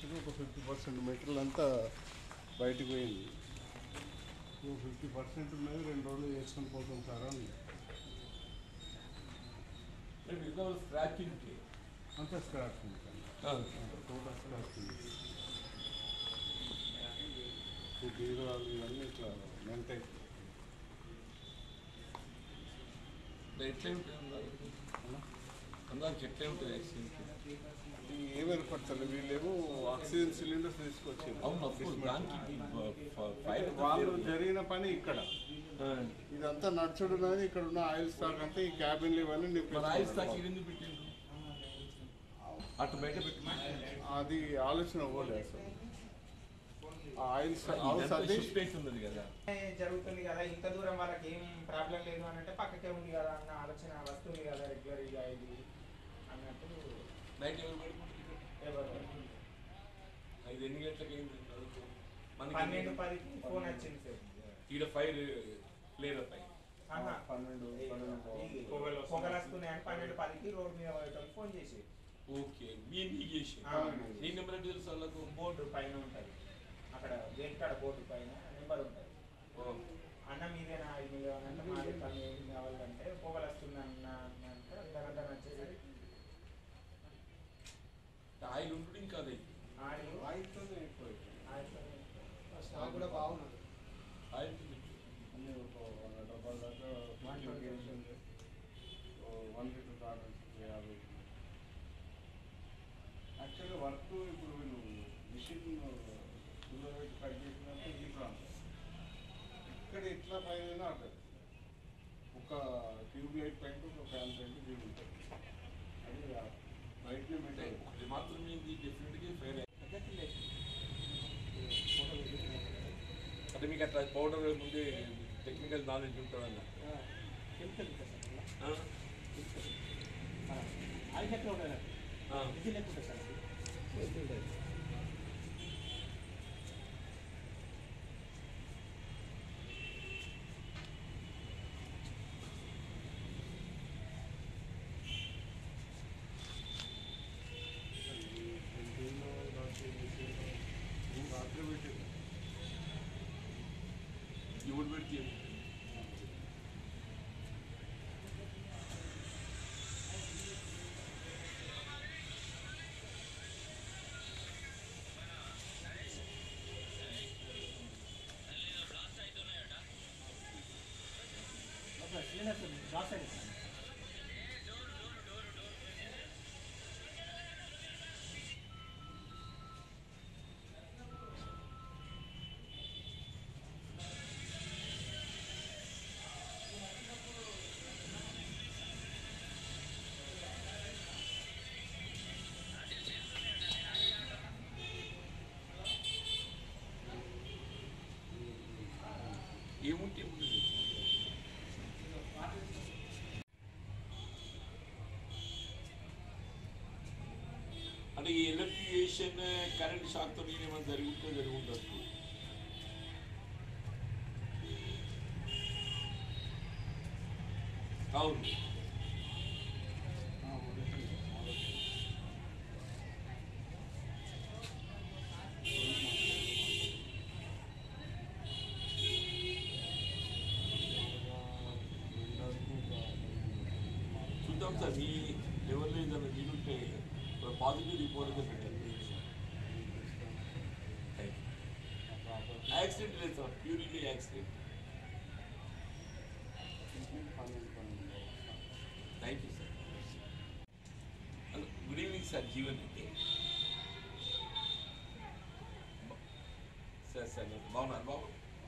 లాస్ట్గా ఒక fifty percent material అంతా బయటకు పోయింది ఒక ఫిఫ్టీ పర్సెంట్ ఉన్నది రెండు రోజులు చేసుకొని పోతాం సార్ అని స్క్రాచింగ్ అంతా స్క్రాచ్ ఉంది సార్ టోటల్ స్క్రాచ్ ఉంది ఈ బీరువాలు ఇవన్నీ ఇట్లా మెంట్ అయిపోయి ఎట్లా ఉంటుంది అందరికి ఎట్లా ఉంటుంది యాక్సిడెంట్ ఇది ఏం ఏర్పడతారు వీళ్ళేమో ఆక్సిజన్ సిలిండర్స్ తీసుకొచ్చారు అవును అఫ్ కోర్స్ దానికి ఫైర్ వాళ్ళు జరిగిన పని ఇక్కడ ఇదంతా నడుచుడు ఉన్నది ఇక్కడ ఉన్న ఆయిల్ స్టాక్ అంతా ఈ క్యాబిన్లు ఇవన్నీ మరి ఆయిల్ స్టాక్ నింపేస్తున్నారు. ఎందుకు పెట్టిండు అటు బయట పెట్టి అది ఆలోచన పోలే అసలు ఆ ఆయిల్ స్టాక్ అవును సతీష్ షిఫ్ట్ అవుతున్నది కదా జరుగుతుంది కదా ఇంత దూరం వాళ్ళకి ఏం ప్రాబ్లం లేదు అని అంటే పక్కకే ఉంది కదా అన్న ఆలోచన వస్తుంది కదా రెగ్యులర్ గా ఇది అన్నట్టు నైట్ ఎవరు పడుకుంటారు ఎవరు ఐదు ఎన్ని గంటలకు అయింది మనకి పన్నెండు పదికి ఫోన్ వచ్చింది సార్ ఈడ ఫైర్ క్లియర్ అప్ అయింది ఆహా. పన్నెండు పన్నెండు ఈ పొగలు పొగలు వస్తున్నాయని పన్నెండు పదికి రోడ్ మీద పోయేటోళ్ళు ఫోన్ చేసి ఓకే మీరు నీకు చేసి ఆ. నీ నెంబర్ ఎట్లా తెలుసు వాళ్ళకు బోర్డు పైన ఉంటుంది అక్కడ గేట్ కాడ బోర్డు పైన నెంబర్ ఉంటుంది అన్న మీదేనా ఐదు మిలియన్ అంటే మాది పని ఏం కావాలంటే పొగలు వస్తుంది అన్న అంటే అర్ధగంట వచ్చేసరికి ఆయిల్ ఉంటుంది ఇంకా అదే ఆడి ఆయిల్తోనే అయిపోయింది స్టాక్ కూడా బాగున్నది ఆయిల్ అన్నీ ఒక వంద డబ్బాల దాకా ఫిఫ్టీన్ కేజీస్ ఉంది వన్ లీటర్ బాటిల్స్ యాభై యాక్చువల్గా వర్క్ ఇప్పుడు వీళ్ళు మిషన్ స్కూల్లో పెట్టి కట్ చేసినట్టు ఈ ప్రాంతం ఇక్కడ ఎట్లా పైన అక్కడ ఒక ట్యూబ్ లైట్ పైన ఒక ఫ్యాన్ పైన దీని ఉంటుంది అది బయటనే మెయింటైన్ ఒకటి మాత్రం ఏంది డెఫినెట్గా ఫైర్ అంటే మీకు అట్లా పౌడర్ ముందే టెక్నికల్ నాలెడ్జ్ ఉంటుందన్న కెమికల్ ఉంటుంది సార్ ఆ? ఆయిల్ లెక్క ఉంటుంది ఆ. విజిల్ లెక్క ఉంటుంది సార్ అది రాత్రి పెట్టింది ఎవడు పెడితే అప్పుడు సిలిండర్స్ లాస్ అయింది సార్ ఏముంటే ఏముంటుంది అంటే ఈ ఎలక్ట్రికేషన్ కరెంట్ షాక్తో నేను ఏమైనా జరుగుతుందో జరుగుతుంది అవును చూద్దాం సార్ మీ లెవెల్లో ఏదైనా వీలుంటే పాజిటివ్ రిపోర్ట్ అయితే పెట్టండి యాక్సిడెంట్ లేదు sir purely accident thank you sir hello good evening sir Jeevan Reddy sir sir బాగున్నారు బాబు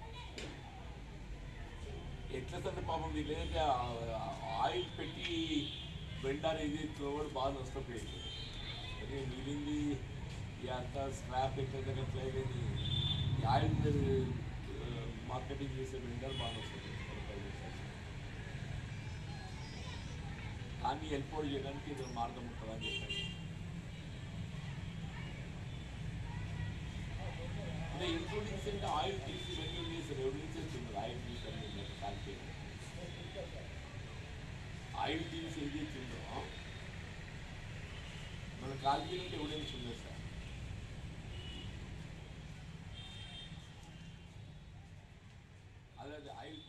ఎట్లా సార్ పాపం ఇది లేదంటే ఆ- ఆ ఆయిల్ పెట్టి వెండారు ఇది త్రోవడ్ బాగా నష్టపోయింది అదే మిగిలింది ఈ అంతా స్క్రాప్ ఎక్కడ ఎట్లయితే ఈ ఆయిల్ మార్కెటింగ్ చేసే వెండర్ బాగా నష్టపోయింది దాన్ని హెల్ప్ చేయడానికి ఏదో మార్గం ఉంటుందని చెప్పాను అంటే ఇంక్లూడింగ్ అంటే ఆయిల్ తీసి వెన్యూ తీసి రెవెన్యూ చేస్తున్నారు ఆయిల్ తీసి అని కాల్పేది ఆయిల్ తీసి ఏది ఇచ్చిందో మన కాల్పీ నుండి ఎవిడెన్స్ ఉంది సార్ అది ఆయిల్